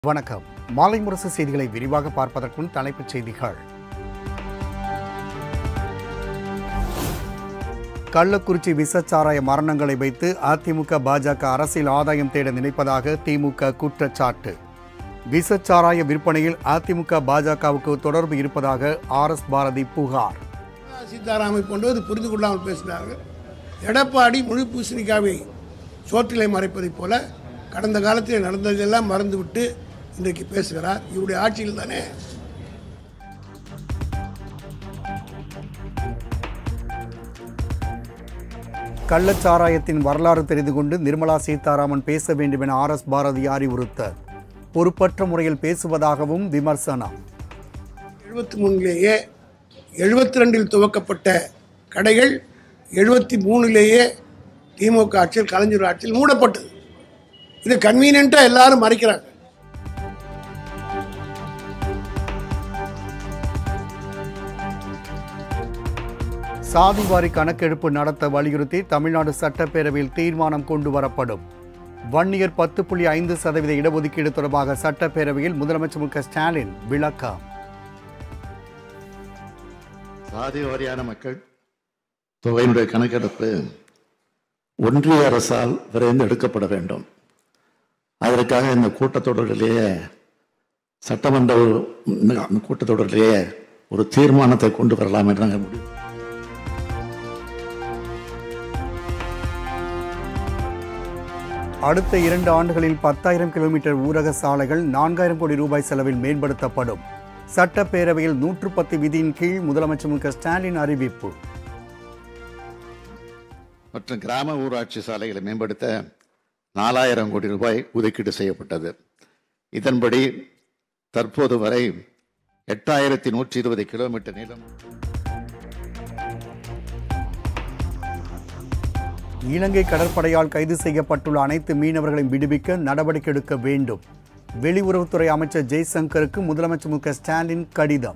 வணக்கம் மாலை முரசு செய்திகளை விரிவாக பார்ப்பதற்கு முன் தலைப்புச் செய்திகள் கள்ளக்குறிச்சி விசச்சாராய மரணங்களை வைத்து அதிமுக பாஜக அரசியல் ஆதாயம் தேட நினைப்பதாக திமுக குற்றச்சாட்டு விசச்சாராய விற்பனையில் அதிமுக பாஜகவுக்கு தொடர்பு இருப்பதாக ஆர் எஸ் பாரதி புகார் சீதாராமை போன்றவர் புரிந்து கொள்ளாமல் பேசினார்கள் எடப்பாடி முழு பூசணிக்காவை சோற்றிலை மறைப்பதைப் போல கடந்த காலத்தில் நடந்ததெல்லாம் மறந்துவிட்டு இன்றைக்கு பேசுகிறார் இவருடைய ஆட்சியில் தானே கள்ளச்சாராயத்தின் வரலாறு தெரிந்து கொண்டு நிர்மலா சீதாராமன் பேச வேண்டும் என ஆர் எஸ் பாரதி அறிவுறுத்தல் பொறுப்பற்ற முறையில் பேசுவதாகவும் விமர்சனம் எழுபத்தி மூணிலேயே எழுபத்தி ரெண்டில் துவக்கப்பட்ட கடைகள் எழுபத்தி மூணுலேயே திமுக ஆட்சியில் கலைஞர் ஆட்சியில் மூடப்பட்டது இது கன்வீனியண்ட்டாக எல்லாரும் மறைக்கிறாங்க சாதிவாரி கணக்கெடுப்பு நடத்த வலியுறுத்தி தமிழ்நாடு சட்டப்பேரவையில் தீர்மானம் கொண்டு வரப்படும் வன்னியர் பத்து புள்ளி ஐந்து சதவீத இடஒதுக்கீடு தொடர்பாக சட்டப்பேரவையில் முதலமைச்சர் மு க ஸ்டாலின் விளக்கம் சாதி வாரியான மக்கள் தொகையினுடைய கணக்கெடுப்பு ஒன்றிய அரசால் விரைந்து எடுக்கப்பட வேண்டும் அதற்காக இந்த கூட்டத்தொடரிலேயே சட்டமன்ற ஒரு- இந்த கூட்டத்தொடரிலேயே ஒரு தீர்மானத்தை கொண்டு வரலாம் என்று நாங்கள் முடிவு அடுத்த இரண்டு ஆண்டுகளில் பத்தாயிரம் கிலோமீட்டர் ஊரக சாலைகள் நான்காயிரம் கோடி ரூபாய் செலவில் மேம்படுத்தப்படும் சட்டப்பேரவையில் நூற்று பத்து விதியின் கீழ் முதலமைச்சர் மு க ஸ்டாலின் அறிவிப்பு மற்றும் கிராம ஊராட்சி சாலைகளை மேம்படுத்த நாலாயிரம் கோடி ரூபாய் ஒதுக்கீடு செய்யப்பட்டது இதன்படி தற்போது வரை எட்டாயிரத்தி நூற்றி இருபது கிலோமீட்டர் நீளம் இலங்கை கடற்படையால் கைது செய்யப்பட்டுள்ள அனைத்து மீனவர்களையும் விடுவிக்க நடவடிக்கை எடுக்க வேண்டும் வெளியுறவுத்துறை அமைச்சர் ஜெய்சங்கருக்கு முதலமைச்சர் மு க ஸ்டாலின் கடிதம்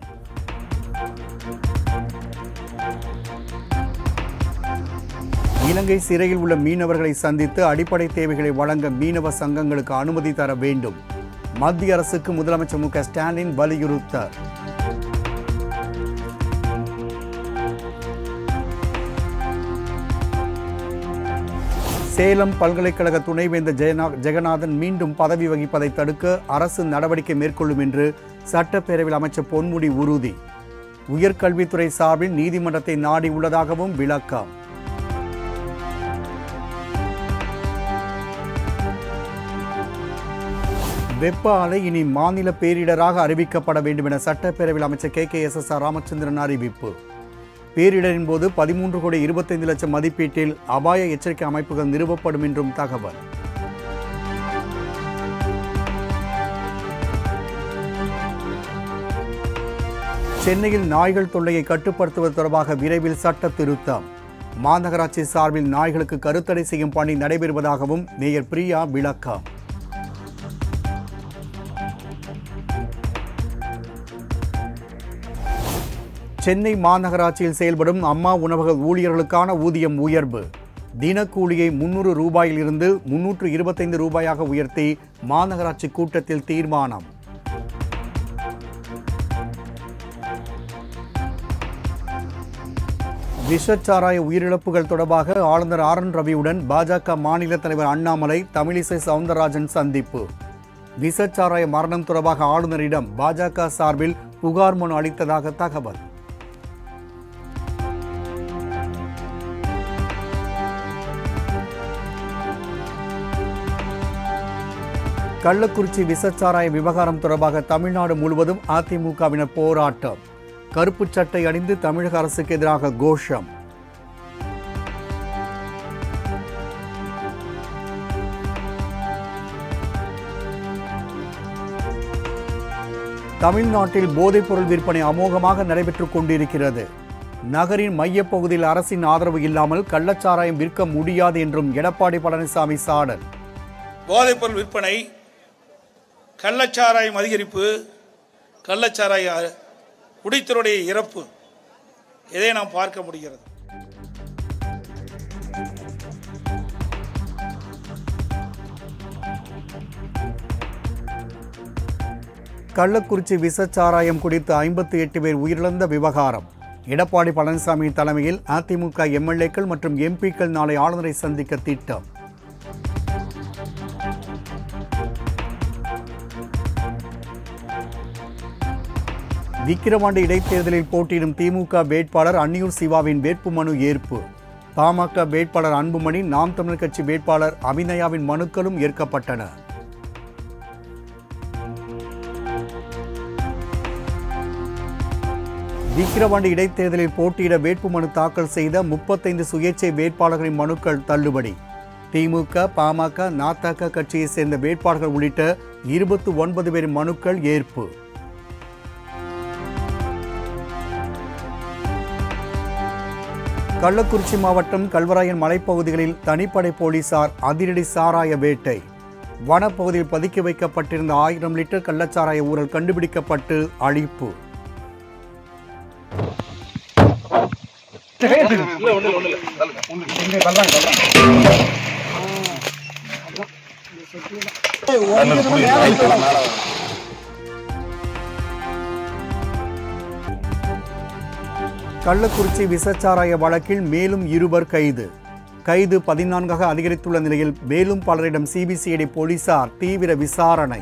இலங்கை சிறையில் உள்ள மீனவர்களை சந்தித்து அடிப்படை தேவைகளை வழங்க மீனவ சங்கங்களுக்கு அனுமதி தர வேண்டும் மத்திய அரசுக்கு முதலமைச்சர் மு க ஸ்டாலின் வலியுறுத்தல் சேலம் பல்கலைக்கழக துணைவேந்தர் ஜெயநா ஜெகநாதன் மீண்டும் பதவி வகிப்பதை தடுக்க அரசு நடவடிக்கை மேற்கொள்ளும் என்று சட்டப்பேரவையில் அமைச்சர் பொன்முடி உறுதி உயர்கல்வித்துறை சார்பில் நீதிமன்றத்தை நாடி உள்ளதாகவும் விளக்கம் வெப்ப அலை இனி மாநில பேரிடராக அறிவிக்கப்பட வேண்டும் என சட்டப்பேரவையில் அமைச்சர் K K S S R Ramachandran அறிவிப்பு பேரிடரின் போது பதிமூன்று கோடி இருபத்தைந்து லட்சம் மதிப்பீட்டில் அபாய எச்சரிக்கை அமைப்புகள் நிறுவப்படும் என்றும் தகவல் சென்னையில் நாய்கள் தொல்லையை கட்டுப்படுத்துவது தொடர்பாக விரைவில் சட்ட திருத்தம் மாநகராட்சி சார்பில் நாய்களுக்கு கருத்தடை செய்யும் பணி நடைபெறுவதாகவும் மேயர் பிரியா விளக்கம் சென்னை மாநகராட்சியில் செயல்படும் அம்மா உணவக ஊழியர்களுக்கான ஊதியம் உயர்வு தினக்கூலியை முன்னூறு ரூபாயில் இருந்து முன்னூற்று இருபத்தைந்து ரூபாயாக உயர்த்தி மாநகராட்சி கூட்டத்தில் தீர்மானம் விஷச்சாராய உயிரிழப்புகள் தொடர்பாக ஆளுநர் ஆர் என் ரவியுடன் பாஜக மாநில தலைவர் அண்ணாமலை தமிழிசை சவுந்தரராஜன் சந்திப்பு விஷச்சாராய மரணம் தொடர்பாக ஆளுநரிடம் பாஜக சார்பில் புகார் மனு அளித்ததாக தகவல் கள்ளக்குறிச்சி விசச்சாராய விவகாரம் தொடர்பாக தமிழ்நாடு முழுவதும் அதிமுகவினர் போராட்டம் கருப்புச் சட்டை அணிந்து தமிழக அரசுக்கு எதிராக கோஷம் தமிழ்நாட்டில் போதைப்பொருள் விற்பனை அமோகமாக நடைபெற்றுக் கொண்டிருக்கிறது நகரின் மையப்பகுதியில் அரசின் ஆதரவு இல்லாமல் கள்ளச்சாராயம் விற்க முடியாது என்றும் எடப்பாடி பழனிசாமி சாடல் போதைப்பொருள் விற்பனை கள்ளச்சாராயம் அதிகரிப்பு கள்ளச்சாராய குடித்தருடைய இறப்பு இதை நாம் பார்க்க முடிகிறது கள்ளக்குறிச்சி விசச்சாராயம் குடித்து ஐம்பத்தி எட்டு பேர் உயிரிழந்த விவகாரம் எடப்பாடி பழனிசாமி தலைமையில் அதிமுக எம்எல்ஏக்கள் மற்றும் எம்பிக்கள் நாளை ஆளுநரை சந்திக்க திட்டம் விக்கிரவாண்டி இடைத்தேர்தலில் போட்டியிடும் திமுக வேட்பாளர் அன்னியூர் சிவாவின் வேட்புமனு ஏற்பு பாமக வேட்பாளர் அன்புமணி நாம் தமிழர் கட்சி வேட்பாளர் அபிநயாவின் மனுக்களும் ஏற்கப்பட்டன விக்கிரவாண்டி இடைத்தேர்தலில் போட்டியிட வேட்புமனு தாக்கல் செய்த முப்பத்தைந்து சுயேட்சை வேட்பாளர்களின் மனுக்கள் தள்ளுபடி திமுக பாமக நாத்தக கட்சியைச் சேர்ந்த வேட்பாளர்கள் உள்ளிட்ட இருபத்தி ஒன்பது பேரின் மனுக்கள் ஏற்பு கள்ளக்குறிச்சி மாவட்டம் கல்வராயன் மலைப்பகுதிகளில் தனிப்படை போலீசார் அதிரடி சாராய வேட்டை வனப்பகுதியில் பதுக்கி வைக்கப்பட்டிருந்த ஆயிரம் லிட்டர் கள்ளச்சாராய ஊழல் கண்டுபிடிக்கப்பட்டு அழிப்பு கள்ளக்குறிச்சி விசச்சாராய வழக்கில் மேலும் இருவர் கைது கைது பதினான்காக அதிகரித்துள்ள நிலையில் மேலும் பலரிடம் சிபிசிஐடி போலீசார் தீவிர விசாரணை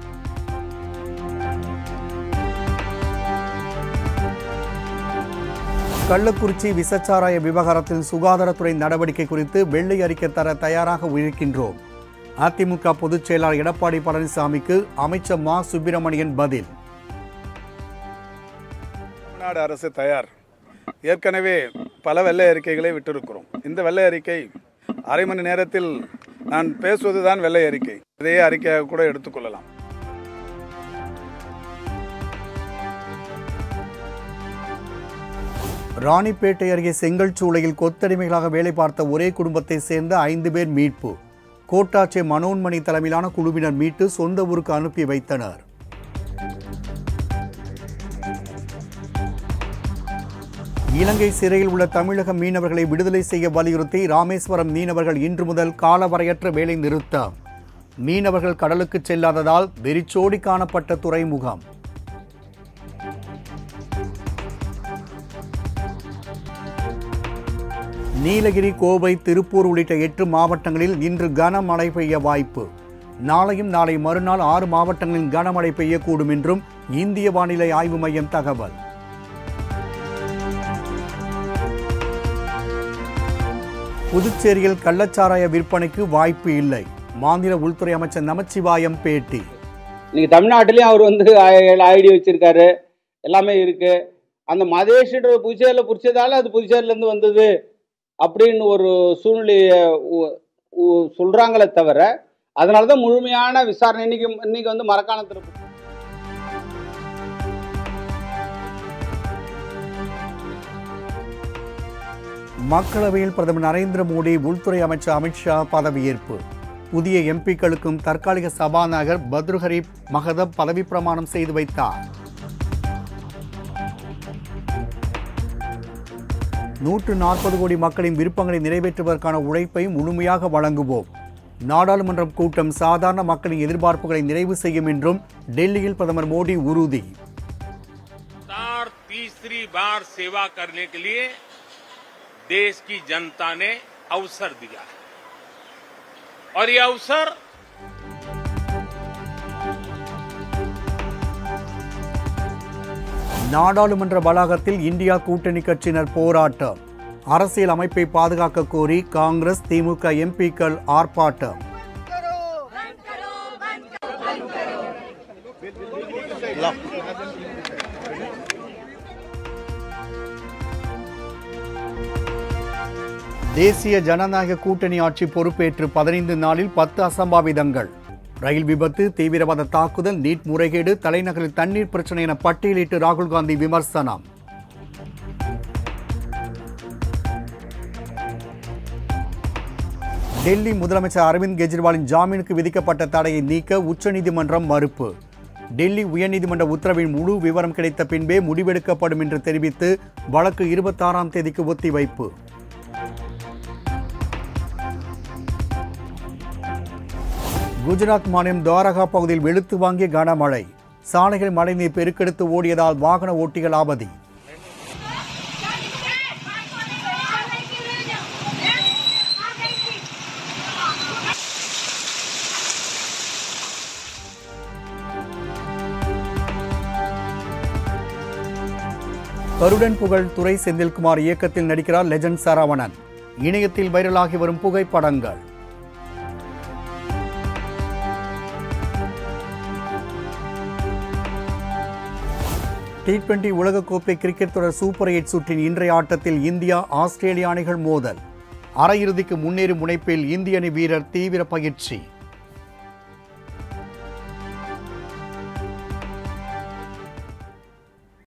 கள்ளக்குறிச்சி விசச்சாராய விவகாரத்தில் சுகாதாரத்துறை நடவடிக்கை குறித்து வெள்ளை அறிக்கை தர தயாராக இருக்கின்றோம் அதிமுக பொதுச் செயலாளர் எடப்பாடி பழனிசாமிக்கு அமைச்சர் மா சுப்பிரமணியன் பதில் தமிழ்நாடு அரசு தயார் ஏற்கனவே பல வெள்ளை அறிக்கைகளை விட்டிருக்கிறோம் இந்த வெள்ளை அறிக்கை அரை மணி நேரத்தில் நான் பேசுவதுதான் வெள்ளை அறிக்கை இதையே அறிக்கையாக கூட எடுத்துக்கொள்ளலாம் ராணிப்பேட்டை அருகே செங்கல்சூளையில் கொத்தடிமைகளாக வேலை பார்த்த ஒரே குடும்பத்தை சேர்ந்த ஐந்து பேர் மீட்பு கோட்டாட்சி மனோன்மணி தலைமையிலான குழுவினர் மீட்டு சொந்த ஊருக்கு அனுப்பி வைத்தனர் இலங்கை சிறையில் உள்ள தமிழக மீனவர்களை விடுதலை செய்ய வலியுறுத்தி ராமேஸ்வரம் மீனவர்கள் இன்று முதல் காலவரையற்ற வேலை நிறுத்தம் மீனவர்கள் கடலுக்கு செல்லாததால் வெறிச்சோடி காணப்பட்ட துறைமுகம் நீலகிரி கோவை திருப்பூர் உள்ளிட்ட எட்டு மாவட்டங்களில் இன்று கனமழை பெய்ய வாய்ப்பு நாளையும் நாளை மறுநாள் ஆறு மாவட்டங்களில் கனமழை பெய்யக்கூடும் என்றும் இந்திய வானிலை ஆய்வு மையம் தகவல் புதுச்சேரியில் கள்ளச்சாராய விற்பனைக்கு வாய்ப்பு இல்லை மாநில உள்துறை அமைச்சர் நமச்சிவாயம் பேட்டி இன்னைக்கு தமிழ்நாட்டிலையும் அவர் வந்து ஐடி வச்சிருக்காரு எல்லாமே இருக்கு அந்த மதேஷ்ன்ற புதுச்சேரியில் பிடிச்சதால அது புதுச்சேரியிலேருந்து வந்தது அப்படின்னு ஒரு சூழ்நிலையை உ- உ- சொல்றாங்களே தவிர அதனால தான் முழுமையான விசாரணை இன்னைக்கு இன்னைக்கு வந்து மரக்காணத்தில் மக்களவையில் பிரதமர் நரேந்திர மோடி உள்துறை அமைச்சர் அமித்ஷா பதவியேற்பு புதிய எம்பிக்களுக்கும் தற்காலிக சபாநாயகர் பத்ருஹரி மகதப் பதவி பிரமாணம் செய்து வைத்தார் நூற்று நாற்பது கோடி மக்களின் விருப்பங்களை நிறைவேற்றுவதற்கான உழைப்பை முழுமையாக வழங்குவோம் நாடாளுமன்றம் கூட்டம் சாதாரண மக்களின் எதிர்பார்ப்புகளை நிறைவு செய்யும் என்றும் டெல்லியில் பிரதமர் மோடி உறுதி लगातार तीसरी बार सेवा करने के लिए देश की जनता ने अवसर दिया है और ये अवसर நாடாளுமன்ற வளாகத்தில் இந்தியா கூட்டணி கட்சியினர் போராட்டம் அரசியல் அமைப்பை பாதுகாக்க கோரி காங்கிரஸ் திமுக எம்பிக்கள் ஆர்ப்பாட்டம் தேசிய ஜனநாயக கூட்டணி ஆட்சி பொறுப்பேற்று பதினைந்து நாளில் பத்து அசம்பாவிதங்கள் ரயில் விபத்து தீவிரவாத தாக்குதல் நீட் முறைகேடு தலைநகரில் தண்ணீர் பிரச்சனை என பட்டியலிட்டு ராகுல் காந்தி விமர்சனம் டெல்லி முதலமைச்சர் அரவிந்த் கெஜ்ரிவாலின் ஜாமீனுக்கு விதிக்கப்பட்ட தடையை நீக்க உச்சநீதிமன்றம் மறுப்பு டெல்லி உயர்நீதிமன்ற உத்தரவின் முழு விவரம் கிடைத்த பின்பே முடிவெடுக்கப்படும் என்று தெரிவித்து வழக்கு இருபத்தாறாம் தேதிக்கு ஒத்திவைப்பு குஜராத் மாநிலம் துவாரகா பகுதியில் வெளுத்து வாங்கிய கனமழை சாலைகள் மழைநீர் பெருக்கெடுத்து ஓடியதால் வாகன ஓட்டிகள் அவதி கருடன் புகழ் துரை செந்தில்குமார் இயக்கத்தில் நடிக்கிறார் லெஜண்ட் சரவணன் இணையத்தில் வைரலாகி வரும் புகைப்படங்கள் டி டுவெண்டி உலகக்கோப்பை கிரிக்கெட் தொடர் சூப்பர் எயிட் சுற்றின் இன்றைய ஆட்டத்தில் இந்தியா ஆஸ்திரேலிய அணிகள் மோதல் அரையிறுதிக்கு முன்னேறும் முனைப்பில் இந்திய அணி வீரர் தீவிர பயிற்சி